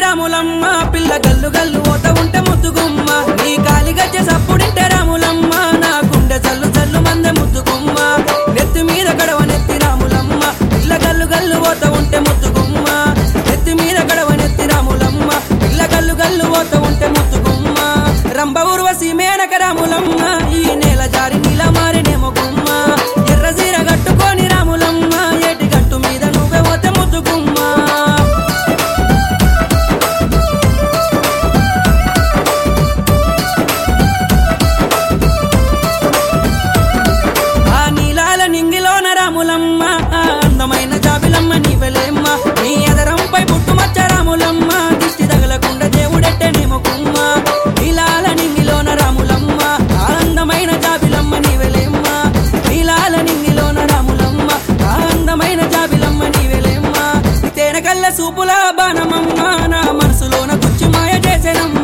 రాములమ్మ పిల్ల గల్లు గల్లు ఓత ఉంటే ముద్దుగుమ్మ నీ కాలి గజ్జ సప్పుడింటే రాములమ్మ నా గుండె చల్లు చల్లు మందే ముద్దుగుమ్మ నెత్తి మీద గడవ నెత్తి రాములమ్మ పిల్ల గల్లు గల్లు ఓత ఉంటే ముద్దుగుమ్మ నెత్తి మీద గడవ నెత్తి రాములమ్మ పిల్ల గల్లు గల్లు ఓత ఉంటే ముద్దుగుమ్మ రంభ ఊర్వశి మేనక రాములమ్మ ఈ నేల జారి నీల మారినేమో గుమ్మ ఎర్ర చీర కట్టుకొని రాములమ్మ ఏటి గట్టు మీద నువ్వే పోతే ముద్దుగుమ్మ ఆ నీలాల నింగిలోన రాములమ్మ ఆ అందమైన జాబిలమ్మ నీవెలేమ్మ నీ ఎదరంపై పుట్టుమచ్చ రాములమ్మ దిష్టి తగలకుండా దేవుడెట్టే నేమకుమ్మ నీలాల నింగిలోన రాములమ్మ ఆ అందమైన జాబిలమ్మ నీవెలేమ్మ నీలాల నింగిలోన రాములమ్మ ఆ అందమైన జాబిలమ్మ నీవెలేమ్మ తేనెకల్ల సూపుల బాణమమ్మ నా మనసులోన గుచ్చి మాయ చేసేనమ్మ